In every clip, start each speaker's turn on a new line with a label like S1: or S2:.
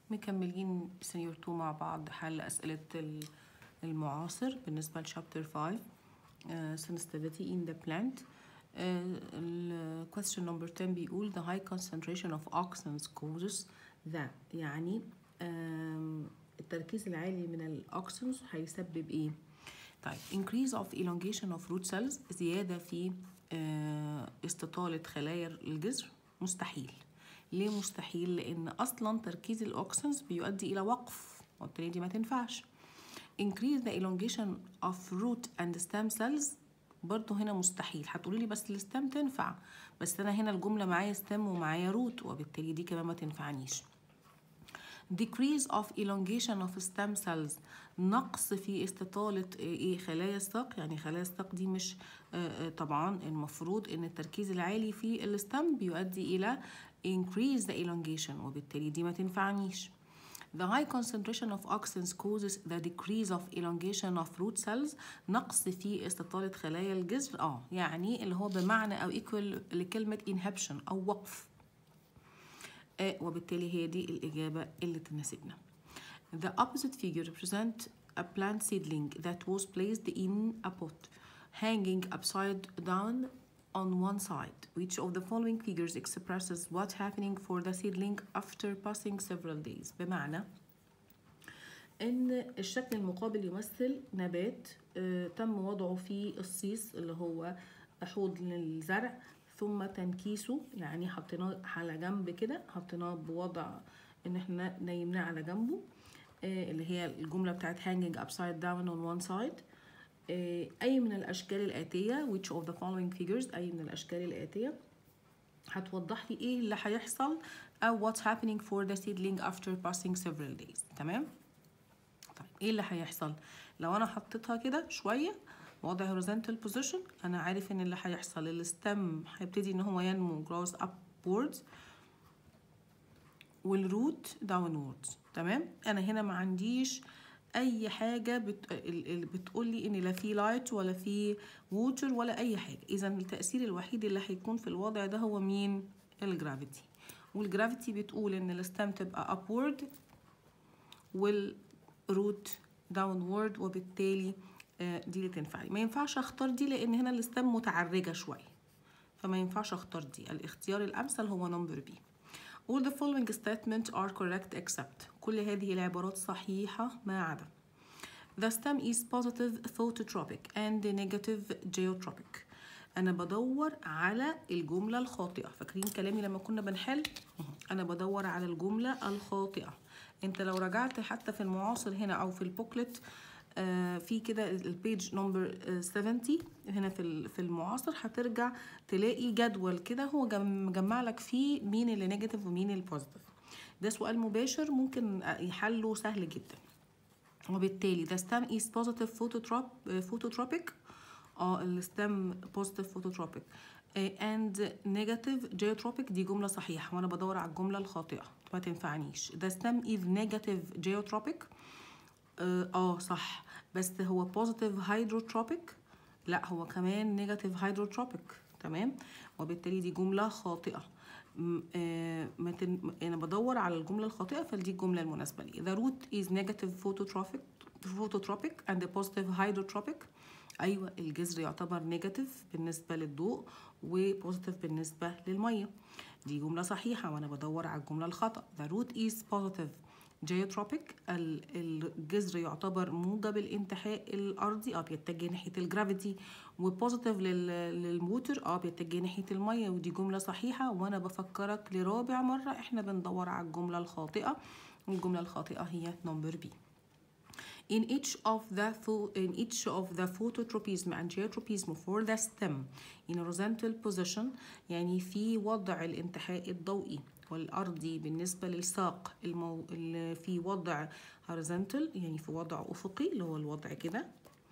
S1: مكملين سينيور 2 مع بعض حل أسئلة ال- المعاصر بالنسبة لشابتر 5 uh, sensitivity in the plant uh, ال- question number 10 بيقول the high concentration of auxins causes the يعني um, التركيز العالي من الأوكسنز هيسبب ايه؟ طيب increase of elongation of root cells زيادة في آه، استطالة خلايا الجذر مستحيل ليه مستحيل؟ لأن أصلا تركيز الأوكسنز بيؤدي إلى وقف وبالتالي دي ما تنفعش increase the elongation of root and stem cells برضه هنا مستحيل هتقولي لي بس الستام تنفع بس أنا هنا الجملة معايا ستام ومعايا روت وبالتالي دي كمان ما تنفعنيش decrease of elongation of stem cells نقص في استطالة ايه خلايا الساق يعني خلايا الساق دي مش آه، آه، طبعا المفروض ان التركيز العالي في الستم بيؤدي الى increase the elongation وبالتالي دي ما تنفعنيش The high concentration of auxins causes the decrease of elongation of root cells نقص في استطالة خلايا الجذر اه يعني اللي هو بمعنى او equal لكلمة inhibition او وقف آه، وبالتالي هي دي الإجابة اللي تناسبنا. The opposite figure represent a plant seedling that was placed in a pot hanging upside down on one side. Which of the following figures expresses what happening for the seedling after passing several days? بمعنى ان الشكل المقابل يمثل نبات آه، تم وضعه في الصيص اللي هو حوض للزرع ثم تنكيسه يعني حطيناه على جنب كده حطيناه بوضع ان احنا نيمناه على جنبه آه، اللي هي الجملة بتاعت hanging upside down on one side آه، أي من الأشكال الآتية which of the following figures أي من الأشكال الآتية هتوضح لي ايه اللي هيحصل او what's happening for the seedling after passing several days تمام طيب ايه اللي هيحصل لو انا حطيتها كده شويه وضع horizontal position انا عارف ان اللي هيحصل الستم هيبتدي ان هو ينمو grows upwards والروت downwards تمام انا هنا ما عنديش اي حاجه بت... ال- ال- بتقول لي ان لا في لايت ولا في ووتر ولا اي حاجه اذا التاثير الوحيد اللي هيكون في الوضع ده هو مين الجرافيتي والجرافيتي بتقول ان الستم تبقى upward والروت داونورد وبالتالي آه، دي اللي تنفع لي ما ينفعش اختار دي لان هنا الستم متعرجه شويه فما ينفعش اختار دي الاختيار الامثل هو نمبر بي All the following statements are correct except كل هذه العبارات صحيحة ما عدا The stem is positive phototropic and negative geotropic أنا بدور على الجملة الخاطئة فاكرين كلامي لما كنا بنحل أنا بدور على الجملة الخاطئة أنت لو رجعت حتى في المعاصر هنا أو في البوكلت آه، في كده البيج نمبر 70 هنا في ال- في المعاصر هترجع تلاقي جدول كده هو جم- مجمع لك فيه مين اللي نيجاتيف ومين البوزيتيف ده سؤال مباشر ممكن آه، يحله سهل جدا وبالتالي the stem is positive phototrop آه، phototropic اه الستم positive phototropic آه، and negative geotropic دي جملة صحيحة وانا بدور على الجملة الخاطئة ما تنفعنيش the stem is negative geotropic اه آه، صح بس هو بوزيتيف هيدروتروبيك لا هو كمان نيجاتيف هيدروتروبيك تمام وبالتالي دي جمله خاطئه م- آه، ما تن... انا بدور على الجمله الخاطئه فدي الجمله المناسبه لي the root is negative phototropic phototropic and positive hydrotropic ايوه الجذر يعتبر نيجاتيف بالنسبه للضوء وبوزيتيف بالنسبه للميه دي جمله صحيحه وانا بدور على الجمله الخطا the root is positive جيوتروبيك الجذر يعتبر موجب الانتحاء الارضي اه بيتجه ناحيه الجرافيتي وبوزيتيف للموتر اه بيتجه ناحيه الميه ودي جمله صحيحه وانا بفكرك لرابع مره احنا بندور على الجمله الخاطئه والجمله الخاطئه هي نمبر بي In each of the pho- in each of the phototropism and geotropism for the stem in horizontal position يعني في وضع الانتحاء الضوئي والأرضي بالنسبة للساق المو... اللي في وضع horizontal يعني في وضع أفقي اللي هو الوضع كده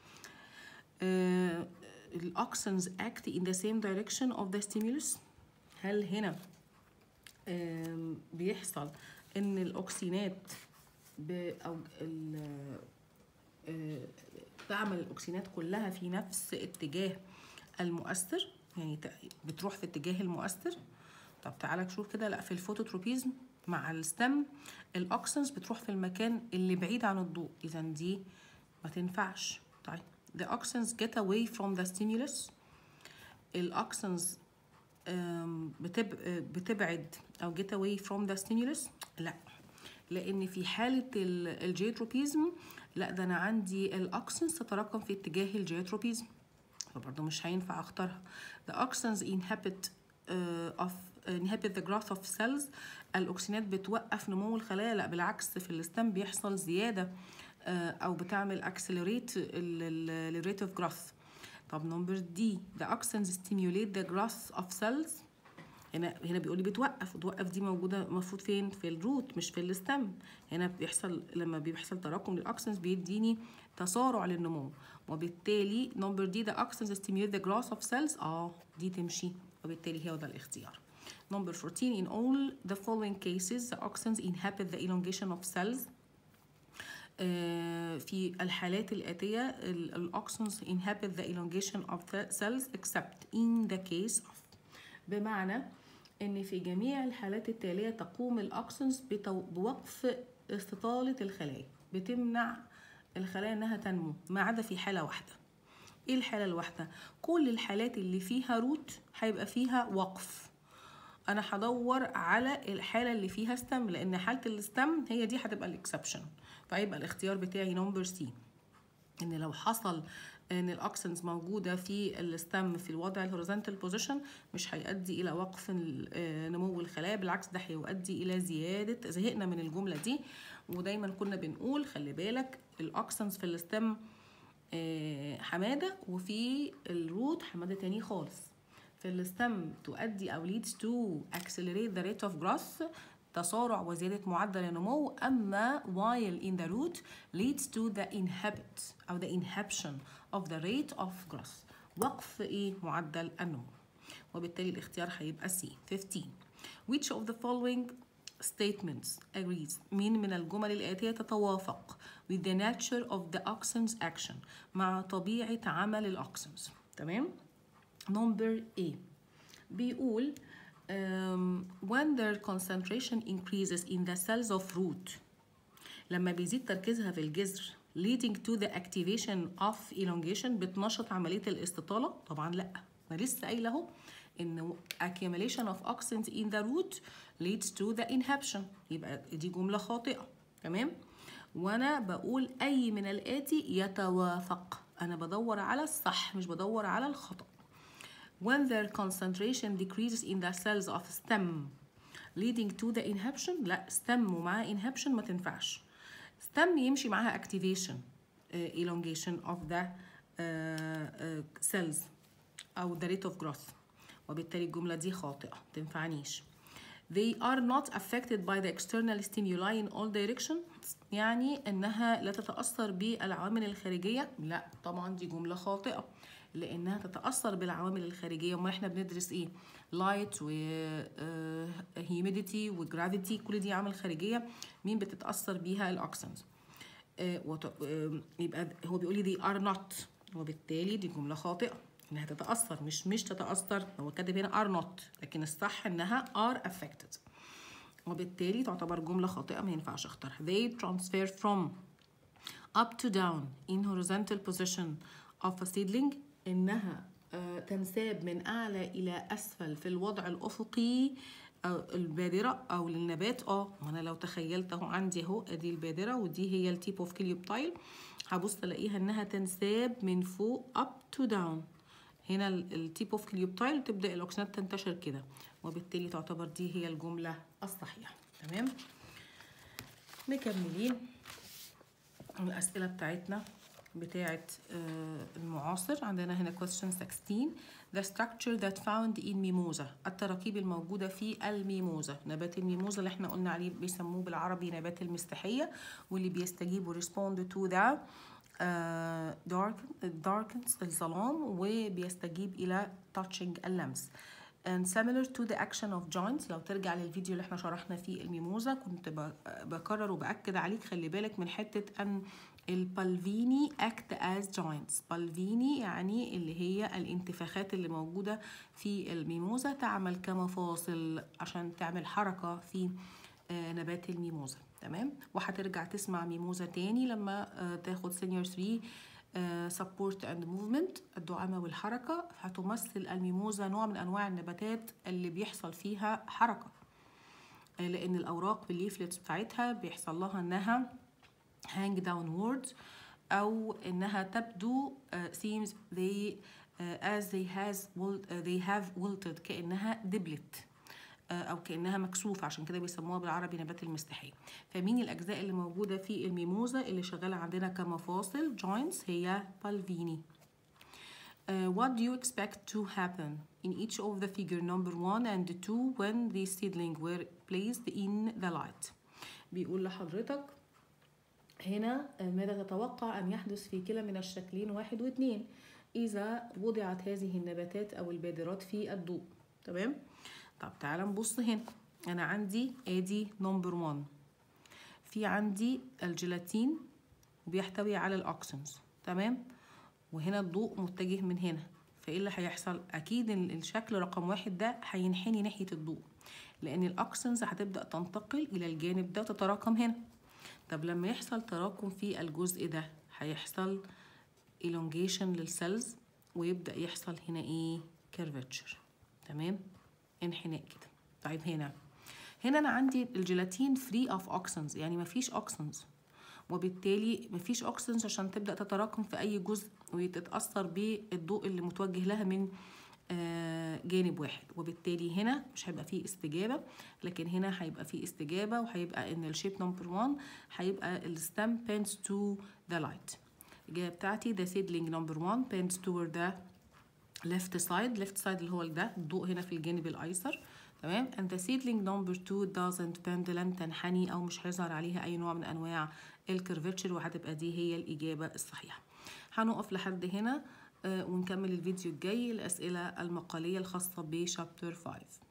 S1: آه، الأوكسنز act in the same direction of the stimulus هل هنا آم، بيحصل ان الاكسينات ب او ال- آه، تعمل الاكسينات كلها في نفس اتجاه المؤثر يعني ت- بتروح في اتجاه المؤثر طب تعالى نشوف كده لا في الفوتوتروبيزم مع الستم الاوكسنز بتروح في المكان اللي بعيد عن الضوء اذا دي ما تنفعش طيب the auxins get away from the stimulus الاوكسنز بتب... بتبعد او get away from the stimulus لا لان في حاله الجيتروبيزم لا ده انا عندي الاوكسنز تتراكم في اتجاه الجيتروبيزم فبرضه مش هينفع اختارها the auxins inhibit uh, of inhibit the growth of cells الاوكسينات بتوقف نمو الخلايا لا بالعكس في الستم بيحصل زياده uh, او بتعمل accelerate ال rate of growth طب نمبر دي the auxins stimulate the growth of cells هنا هنا بيقول لي بتوقف وتوقف دي موجوده المفروض فين في الروت مش في الستم هنا بيحصل لما بيحصل تراكم للاكسنز بيديني تسارع للنمو وبالتالي نمبر دي the auxins stimulate the growth of cells اه دي تمشي وبالتالي هو ده الاختيار Number 14 in all the following cases the auxins inhibit the elongation of cells آه في الحالات الآتية الأوكسنز inhibit the elongation of the cells except in the case of بمعنى ان في جميع الحالات التاليه تقوم الاكسنز بوقف استطاله الخلايا بتمنع الخلايا انها تنمو ما عدا في حاله واحده ايه الحاله الواحده كل الحالات اللي فيها روت هيبقى فيها وقف انا هدور على الحاله اللي فيها ستم لان حاله الستم هي دي هتبقى الاكسبشن فهيبقى الاختيار بتاعي نمبر سي ان لو حصل ان الاكسنز موجوده في الستم في الوضع الهوريزونتال بوزيشن مش هيؤدي الى وقف نمو الخلايا بالعكس ده هيؤدي الى زياده زهقنا من الجمله دي ودايما كنا بنقول خلي بالك الاكسنز في الستم حماده وفي الروت حماده تاني خالص في الستم تؤدي او leads to accelerate the rate of growth تسارع وزيادة معدل النمو أما while in the root leads to the inhibit أو the inhibition of the rate of growth وقف إيه معدل النمو وبالتالي الاختيار هيبقى C 15 which of the following statements agrees مين من الجمل الآتية تتوافق with the nature of the auxins action مع طبيعة عمل الأوكسنز تمام number A بيقول um, when their concentration increases in the cells of root لما بيزيد تركيزها في الجذر leading to the activation of elongation بتنشط عملية الاستطالة طبعا لا أنا لسه قايلة أهو إن accumulation of auxins in the root leads to the inhibition يبقى دي جملة خاطئة تمام وأنا بقول أي من الآتي يتوافق أنا بدور على الصح مش بدور على الخطأ when their concentration decreases in the cells of stem leading to the inhibition لا stem ومعاه inhibition ما تنفعش stem يمشي معاها activation uh, elongation of the uh, uh, cells أو the rate of growth وبالتالي الجملة دي خاطئة تنفعنيش they are not affected by the external stimuli in all directions يعني انها لا تتاثر بالعوامل الخارجيه لا طبعا دي جمله خاطئه لانها تتاثر بالعوامل الخارجيه امال احنا بندرس ايه لايت و هيوميديتي وجرافيتي كل دي عوامل خارجيه مين بتتاثر بيها الاوكسنز يبقى هو بيقول لي they are not وبالتالي دي جمله خاطئه انها تتاثر مش مش تتاثر هو كاتب هنا are not لكن الصح انها are affected وبالتالي تعتبر جمله خاطئه ما ينفعش اختارها they transfer from up to down in horizontal position of a seedling انها تنساب من اعلى الى اسفل في الوضع الافقي أو البادرة أو للنبات اه أنا لو تخيلت أهو عندي أهو أدي البادرة ودي هي التيب أوف كليوبتايل هبص ألاقيها إنها تنساب من فوق up to down هنا التيب اوف كليوبتايل تبدا الاوكسينات تنتشر كده وبالتالي تعتبر دي هي الجمله الصحيحه تمام مكملين الاسئله بتاعتنا بتاعه المعاصر عندنا هنا question 16 the structure that found in mimosa التراكيب الموجودة في الميموزا نبات الميموزا اللي احنا قلنا عليه بيسموه بالعربي نبات المستحية واللي بيستجيب respond to the darkens الظلام وبيستجيب إلى touching اللمس and similar to the action of joints لو ترجع للفيديو اللي احنا شرحنا فيه الميموزا كنت بكرر وبأكد عليك خلي بالك من حتة أن البالفيني act as joints بالفيني يعني اللي هي الانتفاخات اللي موجودة في الميموزا تعمل كمفاصل عشان تعمل حركة في آه، نبات الميموزا تمام وهترجع تسمع ميموزا تاني لما آه، تاخد سينيور 3 سبورت اند موفمنت الدعامه والحركه هتمثل الميموزا نوع من انواع النباتات اللي بيحصل فيها حركه آه، لان الاوراق بالليفلتس بتاعتها بيحصل لها انها hang downwards او انها تبدو uh, seems they uh, as they has wilt, uh, they have wilted كانها دبلت او كانها مكسوفه عشان كده بيسموها بالعربي نبات المستحيل فمين الاجزاء اللي موجوده في الميموزا اللي شغاله عندنا كمفاصل joints هي بالفيني Uh, what do you expect to happen in each of the figure number one and two when the seedling were placed in the light بيقول لحضرتك هنا ماذا تتوقع أن يحدث في كلا من الشكلين واحد واثنين إذا وضعت هذه النباتات أو البادرات في الضوء تمام طب تعالى نبص هنا أنا عندي آدي نمبر 1 في عندي الجيلاتين بيحتوي على الأوكسنز تمام وهنا الضوء متجه من هنا فايه اللي هيحصل اكيد الشكل رقم واحد ده هينحني ناحيه الضوء لان الاكسنز هتبدا تنتقل الى الجانب ده وتتراكم هنا طب لما يحصل تراكم في الجزء ده هيحصل elongation للسيلز ويبدا يحصل هنا ايه curvature تمام انحناء كده طيب هنا هنا انا عندي الجيلاتين فري اوف اوكسنز يعني مفيش اوكسنز وبالتالي مفيش اوكسنز عشان تبدا تتراكم في اي جزء وتتاثر بالضوء اللي متوجه لها من جانب واحد وبالتالي هنا مش هيبقى فيه استجابه لكن هنا هيبقى فيه استجابه وهيبقى ان الشيب نمبر 1 هيبقى الستام bends to the light الاجابه بتاعتي the seedling number 1 bends toward the left side left side اللي هو ده الضوء هنا في الجانب الايسر تمام and the seedling number 2 doesn't bend لن تنحني او مش هيظهر عليها اي نوع من انواع الكيرفتشر وهتبقى دي هي الاجابه الصحيحه هنقف لحد هنا ونكمل الفيديو الجاي الأسئلة المقالية الخاصة بشابتر 5